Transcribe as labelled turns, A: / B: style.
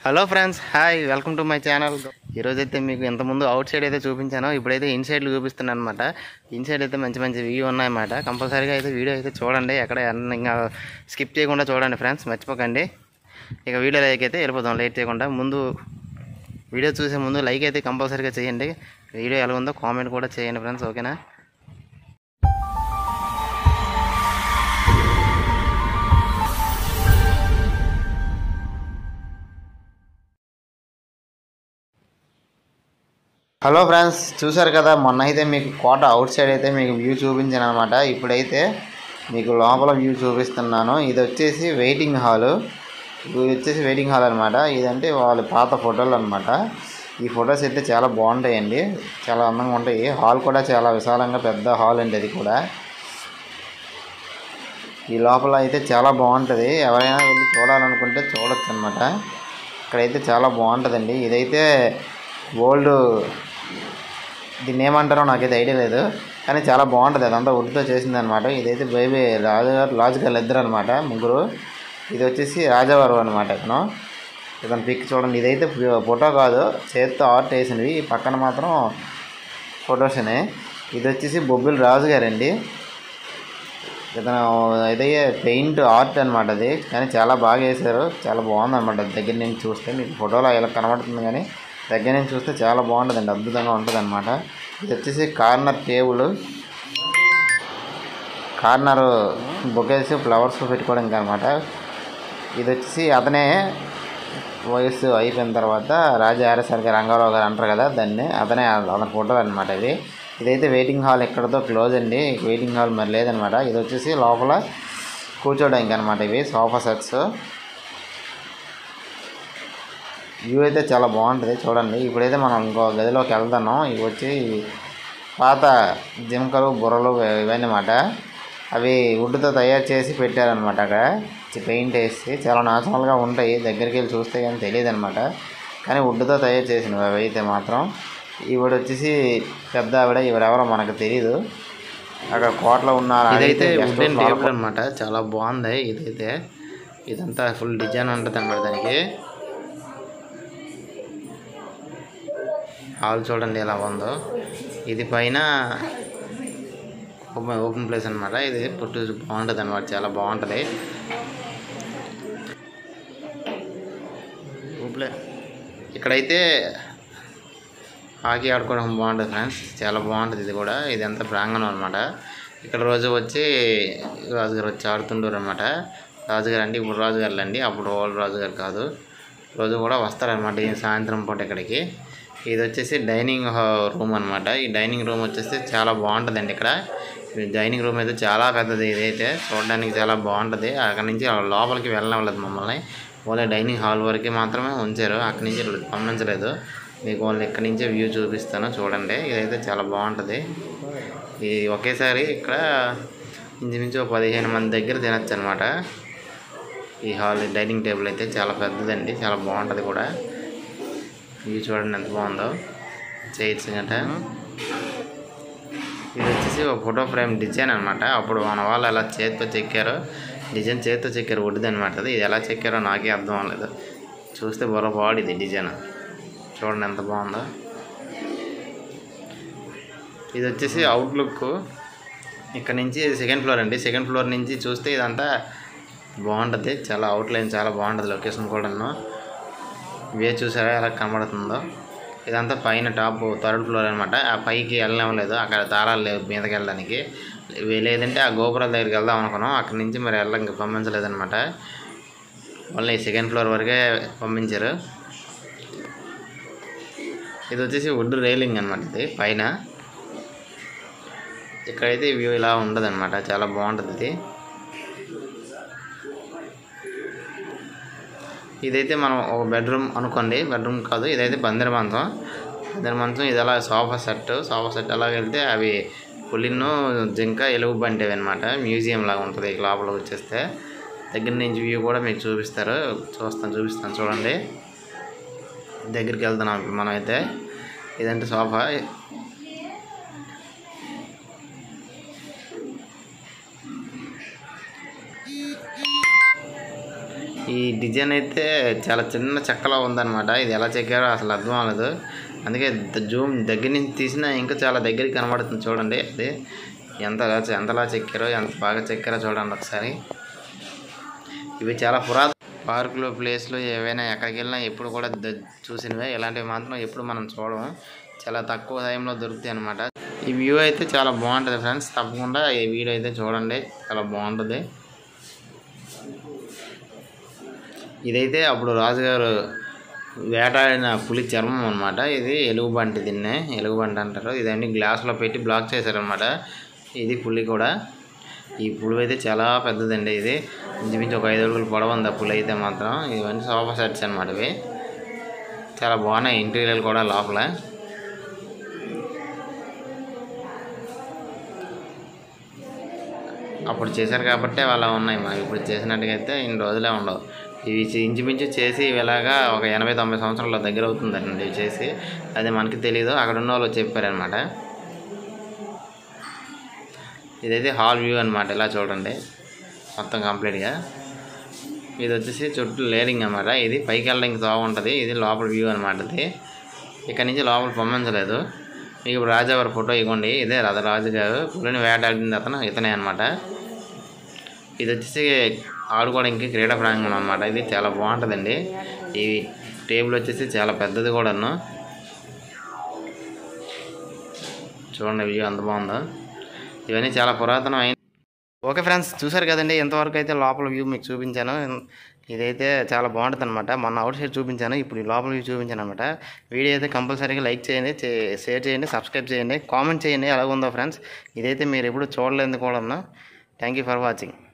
A: hello friends hi welcome to my channel ఈరోజైతే మీకు ఇంతకుముందు అవుట్ సైడ్ అయితే చూపించాను ఇప్పుడైతే ఇన్ సైడ్లు చూపిస్తున్నాను అనమాట ఇన్ సైడ్ అయితే మంచి మంచి వ్యూ ఉన్నాయన్నమాట కంపల్సరీగా అయితే వీడియో అయితే చూడండి ఎక్కడ ఎన్న- ఇంకా స్కిప్ చేయకుండా చూడండి ఫ్రెండ్స్ మర్చిపోకండి ఇక వీడియో లైక్ అయితే వెళ్ళిపోదాం లేట్ చేయకుండా ముందు వీడియో చూసే ముందు లైక్ అయితే కంపల్సరీగా చేయండి వీడియో ఎలా ఉందో కామెంట్ కూడా చేయండి ఫ్రెండ్స్ ఓకేనా హలో ఫ్రెండ్స్ చూసారు కదా మొన్న అయితే మీకు కోట అవుట్ సైడ్ అయితే మీకు వ్యూ చూపించాను అనమాట ఇప్పుడైతే మీకు లోపల వ్యూ చూపిస్తున్నాను ఇది వచ్చేసి వెయిటింగ్ హాలు ఇది వచ్చేసి వెయిటింగ్ హాల్ అనమాట ఇదంటే వాళ్ళ పాత ఫోటోలు అనమాట ఈ ఫొటోస్ అయితే చాలా బాగుంటాయండి చాలా అందంగా ఉంటాయి హాల్ కూడా చాలా విశాలంగా పెద్ద హాల్ అండి అది కూడా ఈ లోపల అయితే చాలా బాగుంటుంది ఎవరైనా వెళ్ళి చూడాలనుకుంటే చూడొచ్చు అనమాట ఇక్కడైతే చాలా బాగుంటుందండి ఇదైతే ఓల్డ్ దీన్ని ఏమంటారో నాకైతే ఐడియా లేదు కానీ చాలా బాగుంటుంది అదంతా వుడ్తో చేసింది అనమాట ఇదైతే బేబీ రాజుగారు లాజికల్ ఇద్దరు అనమాట ముగ్గురు ఇది వచ్చేసి రాజావారు అనమాట ఇతను ఇతను పిక్ చూడండి ఇదైతే ఫోటో కాదు చేత్తో ఆర్ట్ వేసినవి ఈ పక్కన మాత్రం ఫొటోస్నే ఇది వచ్చేసి బొబ్బిలి రాజు గారండి ఇతను ఇదయ్యే పెయింట్ ఆర్ట్ అనమాట అది కానీ చాలా బాగా వేశారు చాలా బాగుంది అనమాట దగ్గర నుంచి చూస్తే మీకు ఫోటోలో ఇలా కనబడుతుంది కానీ దగ్గర నుంచి చూస్తే చాలా బాగుంటుందండి అద్భుతంగా ఉంటుంది అనమాట ఇది వచ్చేసి corner table corner bouquets flowers పెట్టుకోవడానికి అనమాట ఇది వచ్చేసి అతనే వయసు అయిపోయిన తర్వాత రాజా ఆర్ఎస్ఆర్ గారు రంగారావు గారు అంటారు కదా దాన్ని అతనే అతని ఫోటోలు అనమాట ఇవి ఇదైతే వెయిటింగ్ హాల్ ఎక్కడితో క్లోజ్ అండి వెయిటింగ్ హాల్ మరి లేదనమాట ఇది వచ్చేసి లోపల కూర్చోడానికి అనమాట ఇవి సోఫా సెట్స్ వ్యూ అయితే చాలా బాగుంటుంది చూడండి ఇప్పుడైతే మనం ఇంకో గదిలోకి వెళ్తాను ఇవి వచ్చి పాత జింకలు బుర్రలు ఇవన్నీ అన్నమాట అవి వుడ్తో తయారు చేసి పెట్టారనమాట అక్కడ పెయింట్ వేసి చాలా నాచురల్గా ఉంటాయి దగ్గరికి వెళ్ళి చూస్తే కానీ తెలియదు అనమాట కానీ వుడ్తో తయారు చేసినవి అవి అయితే మాత్రం ఈవిడ వచ్చేసి పెద్ద ఆవిడ ఈవిడెవరో మనకు తెలియదు అక్కడ కోటలో ఉన్న ఇదైతే వుడెన్ టేబుల్ అనమాట చాలా బాగుంది ఇదైతే ఇదంతా ఫుల్ డిజైన్ ఉంటుంది అనమాట దానికి హాల్ చూడండి ఎలా ఉందో ఇది పైన ఓపెన్ ఓపెన్ ప్లేస్ అనమాట ఇది పుట్టు బాగుంటుంది అనమాట చాలా బాగుంటుంది ఊప్లే ఇక్కడైతే హాకీ ఆడుకోవడం బాగుంటుంది ఫ్రెండ్స్ చాలా బాగుంటుంది ఇది కూడా ఇది అంతా ప్రాంగణం అనమాట ఇక్కడ రోజు వచ్చి రాజుగారు వచ్చి ఆడుతుంటారు అనమాట రాజుగారు అంటే ఇప్పుడు రాజుగారులు అండి అప్పుడు వాళ్ళు రాజుగారు కాదు రోజు కూడా వస్తారనమాట ఈ సాయంత్రం పూట ఇక్కడికి ఇది వచ్చేసి డైనింగ్ రూమ్ అనమాట ఈ డైనింగ్ రూమ్ వచ్చేసి చాలా బాగుంటుందండి ఇక్కడ ఈ డైనింగ్ రూమ్ అయితే చాలా పెద్దది ఇదైతే చూడడానికి చాలా బాగుంటుంది అక్కడ నుంచి లోపలికి వెళ్ళలేదు మమ్మల్ని ఓన్లీ డైనింగ్ హాల్ వరకు మాత్రమే ఉంచారు అక్కడి నుంచి పంపించలేదు మీకు ఓన్లీ ఇక్కడి నుంచే వ్యూ చూపిస్తాను చూడండి ఇదైతే చాలా బాగుంటుంది ఈ ఒకేసారి ఇక్కడ ఇంచుమించు ఒక పదిహేను మంది దగ్గర తినచ్చు అనమాట ఈ హాల్ డైనింగ్ టేబుల్ అయితే చాలా పెద్దదండి చాలా బాగుంటుంది కూడా ఇవి చూడండి ఎంత బాగుందో చైర్స్ గట్ట ఇది వచ్చేసి ఒక ఫోటో ఫ్రేమ్ డిజైన్ అనమాట అప్పుడు మన వాళ్ళు ఎలా చేతితో చెక్కారో డిజైన్ చేతితో చెక్కారు వడ్డీది అనమాట ఇది ఎలా చెక్కారో నాకే అర్థం అవ్వలేదు చూస్తే బొర బాగుంది డిజైన్ చూడండి ఎంత బాగుందో ఇది వచ్చేసి అవుట్లుక్ ఇక్కడ నుంచి సెకండ్ ఫ్లోర్ అండి సెకండ్ ఫ్లోర్ నుంచి చూస్తే ఇదంతా బాగుంటుంది చాలా అవుట్లైన్ చాలా బాగుంటుంది లొకేషన్ కూడాను వే చూసారా ఎలా కనబడుతుందో ఇదంతా పైన టాప్ థర్డ్ ఫ్లోర్ అనమాట ఆ పైకి వెళ్ళడం లేదు అక్కడ తాళాలు లేవు మీదకి వెళ్ళడానికి ఇవి లేదంటే ఆ గోపురాల దగ్గరికి వెళ్దాం అనుకున్నాం అక్కడి నుంచి మరి వెళ్ళ ఇంకా పంపించలేదన్నమాట ఓన్లీ సెకండ్ ఫ్లోర్ వరకే పంపించారు ఇది వచ్చేసి వుడ్ రైలింగ్ అనమాట ఇది పైన ఇక్కడైతే వ్యూ ఇలా ఉండదు అనమాట చాలా బాగుంటుంది ఇది ఇదైతే మనం ఒక బెడ్రూమ్ అనుకోండి బెడ్రూమ్ కాదు ఇదైతే బందర మంచం బందర మంచం ఇది అలా సోఫా సెట్ సోఫా సెట్ అలా వెళ్తే అవి పులిను జింక ఎలుగు బంటివి అనమాట మ్యూజియం లాగా ఉంటుంది ఈ లోపల వచ్చేస్తే దగ్గర నుంచి వ్యూ కూడా మీకు చూపిస్తారు చూస్తాను చూపిస్తాను చూడండి దగ్గరికి వెళ్తున్నాం ఇప్పుడు మనం అయితే ఇదంటే సోఫా ఈ ఈ డిజైన్ అయితే చాలా చిన్న చెక్కలో ఉందన్నమాట ఇది ఎలా చెక్కారో అసలు అర్థం అవ్వలేదు అందుకే ద- జూమ్ దగ్గర నుంచి తీసినా ఇంకా చాలా దగ్గరికి కనబడుతుంది చూడండి అది ఎంతగా ఎంతలా చెక్కారో ఎంత బాగా చెక్కారో చూడండి ఒకసారి ఇవి చాలా పురాతన పార్కులు ప్లేస్లు ఏవైనా ఎక్కడికి వెళ్ళినా ఎప్పుడు కూడా ద- చూసినవే ఇలాంటివి మాత్రం ఎప్పుడు మనం చూడము చాలా తక్కువ టైంలో దొరుకుతాయి అనమాట ఈ వ్యూ అయితే చాలా బాగుంటుంది ఫ్రెండ్స్ తప్పకుండా ఈ వీడియో అయితే చూడండి చాలా బాగుంటుంది ఇదైతే అప్పుడు రాజుగారు వేటాడిన పులి చర్మం అనమాట ఇది ఎలుగుబంటి దీన్నే ఎలుగుబంటి అంటారు ఇదన్నీ గ్లాస్లో పెట్టి బ్లాక్ చేశారనమాట ఇది పులి కూడా ఈ పులి అయితే చాలా పెద్దదండి ఇది ఇంచుమించు ఒక ఐదు అడుగులు పొడవు ఉంది ఆ పులి అయితే మాత్రం ఇవన్నీ సోఫా సెట్స్ అనమాట ఇవి చాలా బాగున్నాయి ఇంటీరియర్ కూడా లోపల అప్పుడు చేశారు కాబట్టి అలా ఉన్నాయి మరి ఇప్పుడు చేసినట్టుగా అయితే ఇన్ని రోజులే ఉండవు ఇవి చే- ఇంచుమించు చేసి ఇలాగా ఒక ఎనభై తొంభై సంవత్సరాల దగ్గర అవుతుందండి ఇవి చేసి అది మనకి తెలియదు అక్కడ ఉన్న వాళ్ళు చెప్పారనమాట ఇదైతే హాల్ వ్యూ అనమాట ఇలా చూడండి మొత్తం కంప్లీట్గా ఇది వచ్చేసి చుట్టూ లేరింగ్ అనమాట ఇది పైకి వెళ్ళడానికి తోవ ఉంటుంది ఇది లోపల వ్యూ అనమాట ఇది ఇక్కడ నుంచి లోపల పంపించలేదు మీకు ఇప్పుడు రాజావారి ఫోటో ఇవ్వండి ఇదే రథ రాజు గారు పులిని వేటాడింది అతను ఇతనే అనమాట ఇది వచ్చేసి ఆడుకోవడానికి క్రీడా ప్రాంగణం అనమాట ఇది చాలా బాగుంటుందండి ఈ టేబుల్ వచ్చేసి చాలా పెద్దది కూడాను చూడండి వ్యూ ఎంత బాగుందో ఇవన్నీ చాలా పురాతనమైన ఓకే ఫ్రెండ్స్ చూసారు కదండి ఎంతవరకు అయితే లోపల వ్యూ మీకు చూపించాను ఇదైతే చాలా బాగుంటుంది అనమాట మొన్న అవుట్ సైడ్ చూపించాను ఇప్పుడు ఈ లోపల వ్యూ చూపించాను అనమాట వీడియో అయితే కంపల్సరీగా లైక్ చేయండి చే- షేర్ చేయండి సబ్స్క్రైబ్ చేయండి కామెంట్ చేయండి ఎలా ఉందో ఫ్రెండ్స్ ఇదైతే మీరు ఎప్పుడు చూడలేదు కూడా థ్యాంక్ యూ ఫర్ వాచింగ్